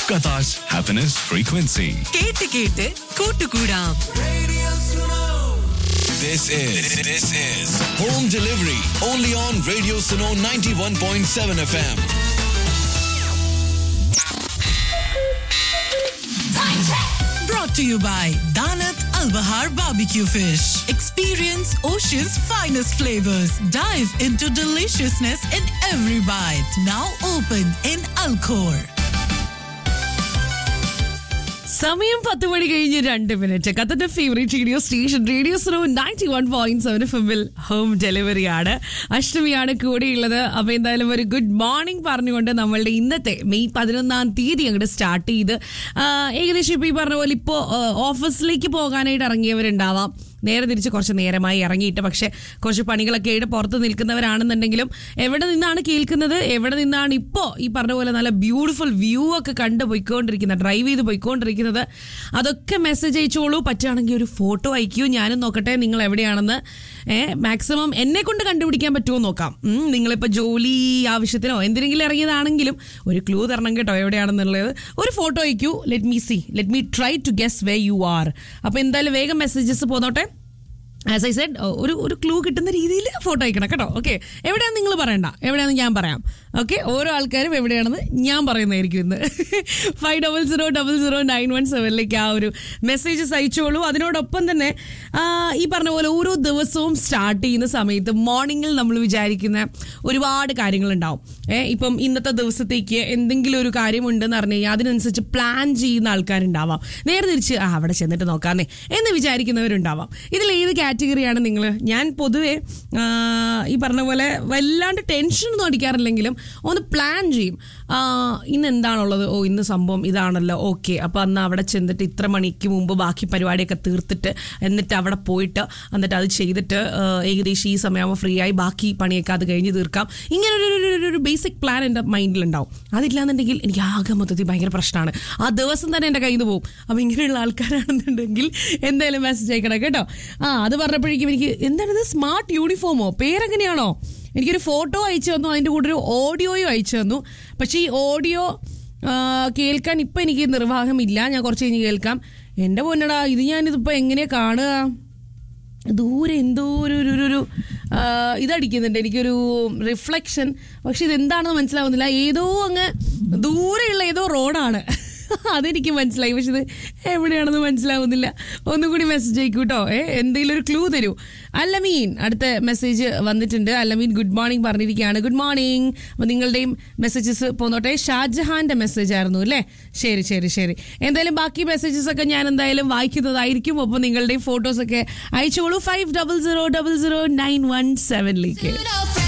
Qatar's happiness frequency. കേട്ട് കേട്ട് കൂട്ടുകൂടാം This is this is home delivery only on Radio Suno 91.7 FM. brought to you by Danat Al Bahar Barbecue Fish. Experience ocean's finest flavors. Dive into deliciousness in every bite. Now open in Alcor. സമയം പത്ത് മണി കഴിഞ്ഞ് രണ്ട് minute കത്തന്റെ favourite radio station radio slow ninety one point seven എഫിൽ home delivery ആണ് അഷ്ടമിയാണ് കൂടെയുള്ളത് അപ്പൊ എന്തായാലും ഒരു ഗുഡ് മോർണിംഗ് പറഞ്ഞുകൊണ്ട് നമ്മളുടെ ഇന്നത്തെ മെയ് പതിനൊന്നാം തീയതി അങ്ങോട്ട് സ്റ്റാർട്ട് ചെയ്ത് ആ, ഏകദേശം ഇപ്പൊ ഈ പറഞ്ഞ പോലെ ഇപ്പോ ആ, ഓഫീസിലേക്ക് പോകാനായിട്ട് ഇറങ്ങിയവരുണ്ടാവാം നേരെ തിരിച്ച് കുറച്ച് നേരമായി ഇറങ്ങിയിട്ട് പക്ഷെ കുറച്ച് പണികളൊക്കെ ആയിട്ട് പുറത്ത് നിൽക്കുന്നവരാണെന്നുണ്ടെങ്കിലും എവിടെ നിന്നാണ് കേൾക്കുന്നത് എവിടെ നിന്നാണ് ഇപ്പോൾ ഈ പറഞ്ഞ പോലെ നല്ല ബ്യൂട്ടിഫുൾ വ്യൂ ഒക്കെ കണ്ട് പോയിക്കൊണ്ടിരിക്കുന്നത് ഡ്രൈവ് ചെയ്ത് പോയിക്കൊണ്ടിരിക്കുന്നത് അതൊക്കെ മെസ്സേജ് അയച്ചോളൂ പറ്റുകയാണെങ്കിൽ ഒരു ഫോട്ടോ അയക്കൂ ഞാനും നോക്കട്ടെ നിങ്ങൾ എവിടെയാണെന്ന് ഏഹ് മാക്സിമം എന്നെ കൊണ്ട് കണ്ടുപിടിക്കാൻ പറ്റുമോ നോക്കാം ഉം, നിങ്ങളിപ്പോൾ ജോലി ആവശ്യത്തിനോ എന്തിനെങ്കിലും ഇറങ്ങിയതാണെങ്കിലും ഒരു ക്ലൂ തരണം കേട്ടോ എവിടെയാണെന്നുള്ളത് ഒരു ഫോട്ടോ അയക്കൂ let me see let me try to guess where you are അപ്പോൾ എന്തായാലും വേഗം മെസ്സേജസ് പോന്നോട്ടെ ആസ് ഐ സെഡ് ഒരു ഒരു ക്ലൂ കിട്ടുന്ന രീതിയിൽ ഫോട്ടോ അയക്കണം കേട്ടോ ഓക്കെ എവിടെയാണെന്ന് നിങ്ങൾ പറയണ്ട എവിടെയാണെന്ന് ഞാൻ പറയാം ഓക്കെ ഓരോ ആൾക്കാരും എവിടെയാണെന്ന് ഞാൻ പറയുന്നതായിരിക്കും ഇന്ന് five double zero double zero nine one സെവനിലേക്ക് ആ ഒരു മെസ്സേജസ് അയച്ചോളൂ അതിനോടൊപ്പം തന്നെ ആ, ഈ പറഞ്ഞ പോലെ ഓരോ ദിവസവും സ്റ്റാർട്ട് ചെയ്യുന്ന സമയത്ത് മോർണിംഗിൽ നമ്മൾ വിചാരിക്കുന്ന ഒരുപാട് കാര്യങ്ങളുണ്ടാവും ഏ ഇപ്പം ഇന്നത്തെ ദിവസത്തേക്ക് എന്തെങ്കിലും ഒരു കാര്യം ഉണ്ടെന്ന് പറഞ്ഞു കഴിഞ്ഞാൽ അതിനനുസരിച്ച് പ്ലാൻ ചെയ്യുന്ന ആൾക്കാരുണ്ടാവാം നേരെ തിരിച്ച് ആ അവിടെ ചെന്നിട്ട് നോക്കാന്നേ എന്ന് വിചാരിക്കുന്നവരുണ്ടാവാം ഇതിൽ ഏത് കാറ്റഗറിയാണ് നിങ്ങൾ ഞാൻ പൊതുവെ ആ, ഈ പറഞ്ഞ പോലെ വല്ലാണ്ട് ടെൻഷനൊന്നും അടിക്കാറില്ലെങ്കിലും ഒന്ന് പ്ലാൻ ചെയ്യും ആ, ഇന്ന് എന്താണുള്ളത് ഓ ഇന്ന് സംഭവം ഇതാണല്ലോ ഓക്കെ അപ്പോൾ അന്ന് അവിടെ ചെന്നിട്ട് ഇത്ര മണിക്ക് മുമ്പ് ബാക്കി പരിപാടിയൊക്കെ തീർത്തിട്ട് എന്നിട്ട് അവിടെ പോയിട്ട് എന്നിട്ട് അത് ചെയ്തിട്ട് ആ, ഏകദേശം ഈ സമയമാകുമ്പോൾ ഫ്രീ ആയി ബാക്കി പണിയൊക്കെ അത് കഴിഞ്ഞ് തീർക്കാം ഇങ്ങനെ ഒരു ഒരു- ഒരു- ഒരു ബേസിക് പ്ലാൻ എൻ്റെ മൈൻഡിലുണ്ടാവും അതില്ലാന്നുണ്ടെങ്കിൽ എനിക്ക് ആകെ മൊത്തത്തിൽ ഭയങ്കര പ്രശ്നമാണ് ആ ദിവസം തന്നെ എൻ്റെ കയ്യിൽ നിന്ന് പോകും അപ്പോൾ ഇങ്ങനെയുള്ള ആൾക്കാരാണെന്നുണ്ടെങ്കിൽ എന്തായാലും മെസ്സേജ് അയക്കണം കേട്ടോ ആ അത് പറഞ്ഞപ്പോഴേക്കും എനിക്ക് എന്താണിത് സ്മാർട്ട് യൂണിഫോമോ പേരെങ്ങനെയാണോ എനിക്കൊരു ഫോട്ടോ അയച്ചു തന്നു അതിൻ്റെ കൂടെ ഒരു ഓഡിയോയും അയച്ചു തന്നു പക്ഷേ ഈ ഓഡിയോ കേൾക്കാൻ ഇപ്പം എനിക്ക് നിർവാഹമില്ല ഞാൻ കുറച്ച് കഴിഞ്ഞ് കേൾക്കാം എൻ്റെ പൊന്നടാ ഇത് ഞാനിതിപ്പോൾ എങ്ങനെയാ കാണുക ദൂരെ എന്തോ ഒരു ഒരു ഒരു- ഒരു ആ, ഇതടിക്കുന്നുണ്ട് എനിക്കൊരു റിഫ്ലക്ഷൻ പക്ഷെ ഇതെന്താണെന്ന് മനസ്സിലാവുന്നില്ല ഏതോ അങ്ങ് ദൂരെയുള്ള ഏതോ റോഡാണ് അതെനിക്ക് മനസ്സിലായി പക്ഷെ ഇത് എവിടെയാണെന്ന് മനസ്സിലാവുന്നില്ല ഒന്നും കൂടി മെസ്സേജ് അയക്കൂ കേട്ടോ ഏ എന്തെങ്കിലും ഒരു ക്ലൂ തരൂ അല്ലമീൻ അടുത്ത മെസ്സേജ് വന്നിട്ടുണ്ട് അല്ലമീൻ ഗുഡ് മോർണിംഗ് പറഞ്ഞിരിക്കുകയാണ് ഗുഡ് മോർണിംഗ് അപ്പോൾ നിങ്ങളുടെയും മെസ്സേജസ് പോന്നോട്ടെ ഷാജഹാന്റെ മെസ്സേജ് ആയിരുന്നു അല്ലേ ശരി ശരി ശരി എന്തായാലും ബാക്കി മെസ്സേജസ് ഒക്കെ ഞാൻ എന്തായാലും വായിക്കുന്നതായിരിക്കും ഒപ്പം നിങ്ങളുടെയും ഫോട്ടോസ് ഒക്കെ അയച്ചോളൂ five double zero double zero nine one സെവനിലേക്ക്